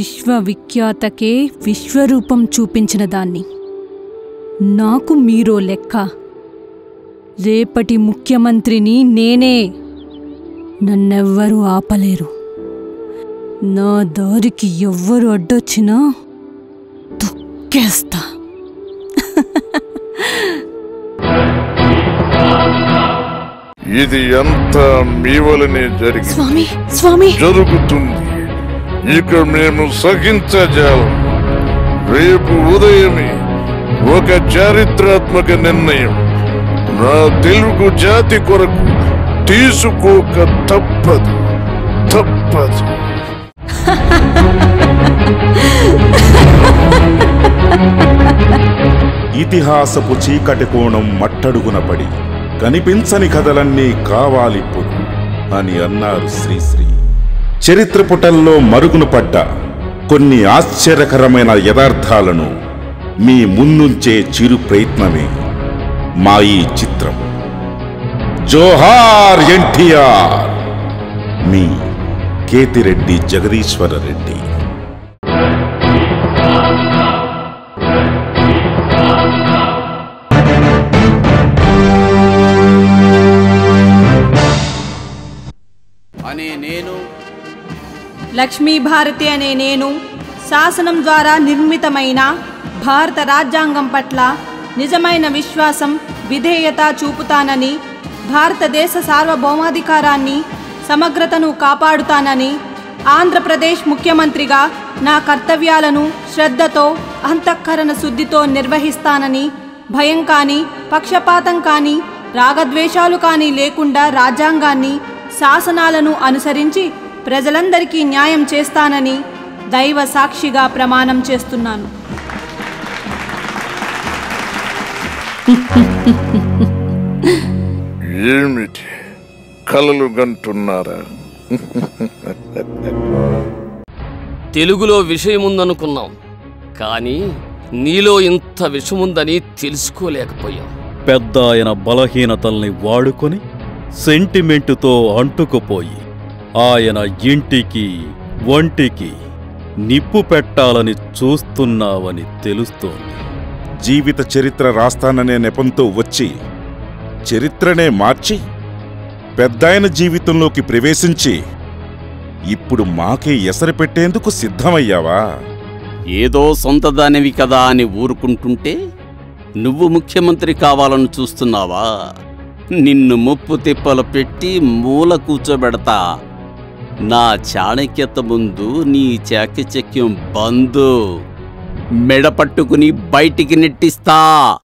విశ్వవిఖ్యాతకే విశ్వరూపం చూపించిన దాన్ని నాకు మీరో లెక్క రేపటి ముఖ్యమంత్రిని నేనే నన్నెవ్వరూ ఆపలేరు నా దారికి ఎవ్వరు అడ్డొచ్చినా తొక్కేస్తా ఇది అంతా మీ వలనే జరిగి స్వామి స్వామి జరుగుతుంది ఇక మేము సహించజాలం రేపు ఉదయమే ఒక చారిత్రాత్మక నిర్ణయం నా తెలుగు జాతి కొరకు తీసుకోక తప్పదు తప్పదు ఇతిహాసపు చీకటి కోణం మట్టడుగున పడి కనిపించని కథలన్నీ కావాలిప్పుడు అని అన్నారు శ్రీశ్రీ చరిత్ర పుటల్లో మరుగున పడ్డ కొన్ని ఆశ్చర్యకరమైన యథార్థాలను మీ ముందుంచే చిరు ప్రయత్నమే మా ఈ చిత్రం జోహార్ ఎన్టీఆర్ మీ కేతిరెడ్డి జగదీశ్వర రెడ్డి అనే నేను లక్ష్మీ భారతి అనే నేను శాసనం ద్వారా నిర్మితమైన భారత రాజ్యాంగం పట్ల నిజమైన విశ్వాసం విధేయత చూపుతానని భారతదేశ సార్వభౌమాధికారాన్ని సమగ్రతను కాపాడుతానని ఆంధ్రప్రదేశ్ ముఖ్యమంత్రిగా నా కర్తవ్యాలను శ్రద్ధతో అంతఃకరణ శుద్ధితో నిర్వహిస్తానని భయం కానీ పక్షపాతం కానీ రాగద్వేషాలు కానీ లేకుండా రాజ్యాంగాన్ని శాసనాలను అనుసరించి ప్రజలందరికీ న్యాయం చేస్తానని దైవ సాక్షిగా ప్రమాణం చేస్తున్నాను ఏమిటి కలలు గంటున్నారా తెలుగులో విషయముందనుకున్నాం కానీ నీలో ఇంత విషముందని తెలుసుకోలేకపోయాం పెద్ద ఆయన బలహీనతల్ని వాడుకొని సెంటిమెంటుతో అంటుకుపోయి ఆయన ఇంటికి ఒంటికి నిప్పు పెట్టాలని చూస్తున్నావని తెలుస్తోంది జీవిత చరిత్ర రాస్తాననే నెపంతో వచ్చి చరిత్రనే మార్చి పెద్దాయన జీవితంలోకి ప్రవేశించి ఇప్పుడు మాకే ఎసరు పెట్టేందుకు సిద్ధమయ్యావా ఏదో సొంతదానివి కదా అని ఊరుకుంటుంటే నువ్వు ముఖ్యమంత్రి కావాలని చూస్తున్నావా నిన్ను ముప్పు తిప్పలు పెట్టి మూల కూర్చోబెడతా నా చాణక్యత ముందు నీ చాకచక్యం బందు మెడ పట్టుకుని బయటికి నెట్టిస్తా